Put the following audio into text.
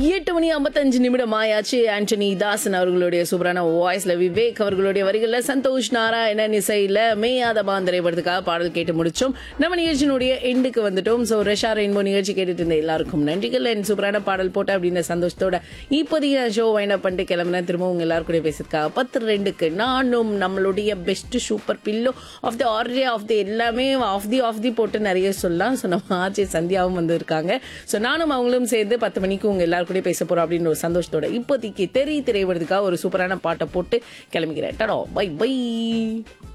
எட்டு மணி ஐம்பத்தஞ்சு நிமிடம் ஆயாச்சு ஆண்டனி தாசன் அவர்களுடைய சூப்பரான வாய்ஸ்ல விவேக் அவர்களுடைய வரிகள்ல சந்தோஷ் நாராயணன் இசையில மேயாத பாந்தரை படத்துக்காக பாடல் கேட்டு முடிச்சோம் நம்ம நிகழ்ச்சியினுடைய எண்டுக்கு வந்துட்டோம் ஸோ ரெஷா ரெயின்போ நிகழ்ச்சி கேட்டுட்டு இருந்த எல்லாருக்கும் நன்றிகள் என் சூப்பரான பாடல் போட்ட அப்படின்ற சந்தோஷத்தோட இப்போதைய ஷோ வைண்ட் அப் பண்ணிட்டு கிளம்புனேன் திரும்ப உங்க எல்லாரும் கூட பேசியிருக்காங்க பத்து ரெண்டுக்கு நானும் நம்மளுடைய best super pillow of the ஆர்டே ஆஃப் தி எல்லாமே ஆஃப் தி ஆஃப் தி போட்டு நிறைய சொல்லலாம் ஸோ நம்ம ஆர்ஜே சந்தியாவும் வந்திருக்காங்க ஸோ நானும் அவங்களும் சேர்ந்து பத்து மணிக்கு உங்க எல்லாரும் கூட பேச போறோம் அப்படின்னு ஒரு சந்தோஷத்தோட இப்போதைக்கு தெரி திரைவதுக்காக ஒரு சூப்பரான பாட்டை போட்டு கிளம்பிக்கிறேன் டடோ பை பை